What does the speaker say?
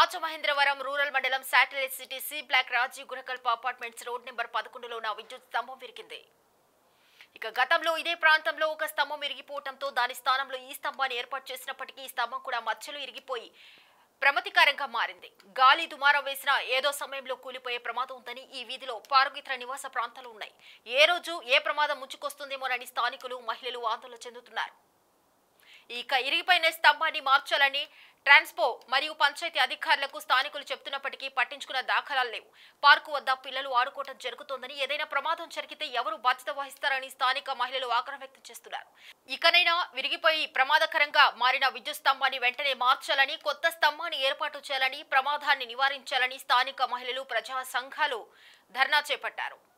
Rajamahendravaram rural మండలం satellite city C block Rajiv Gunakalpa apartments road number పదకొండులో ఉన్న విద్యుత్ స్తంభం విరిగింది ఇక గతంలో ఇదే ప్రాంతంలో ఒక స్తంభం ఇరిగిపోవడంతో దాని స్థానంలో ఈ స్తంభాన్ని ఏర్పాటు చేసినప్పటికీ ఈ స్తంభం కూడా మధ్యలో ఇరిగిపోయి ప్రమతికరంగా మారింది గాలి దుమారం వేసిన ఏదో సమయంలో కూలిపోయే ప్రమాదం ఉందని ఈ వీధిలో పారుగిత్ర నివాస ప్రాంతాలు ఉన్నాయి ఏ రోజు ఏ ప్రమాదం ముంచుకొస్తుందేమోనని స్థానికులు మహిళలు ఆందోళన చెందుతున్నారు ఇక ఇరిగిపోయిన స్తంభాన్ని మార్చాలని ట్రాన్స్పో మరియు పంచాయతీ అధికారులకు స్థానికులు చెప్తున్నప్పటికీ పట్టించుకున్న దాఖలాలు లేవు పార్కు వద్ద పిల్లలు ఆడుకోవడం జరుగుతోందని ఏదైనా ప్రమాదం జరిగితే ఎవరు బాధ్యత వహిస్తారని స్థానిక మహిళలు ఆగ్రహం వ్యక్తం చేస్తున్నారు ఇకనైనా విరిగిపోయి ప్రమాదకరంగా మారిన విద్యుత్ స్తంభాన్ని వెంటనే మార్చాలని కొత్త స్తంభాన్ని ఏర్పాటు చేయాలని ప్రమాదాన్ని నివారించాలని స్థానిక మహిళలు ప్రజా సంఘాలు ధర్నా చేపట్టారు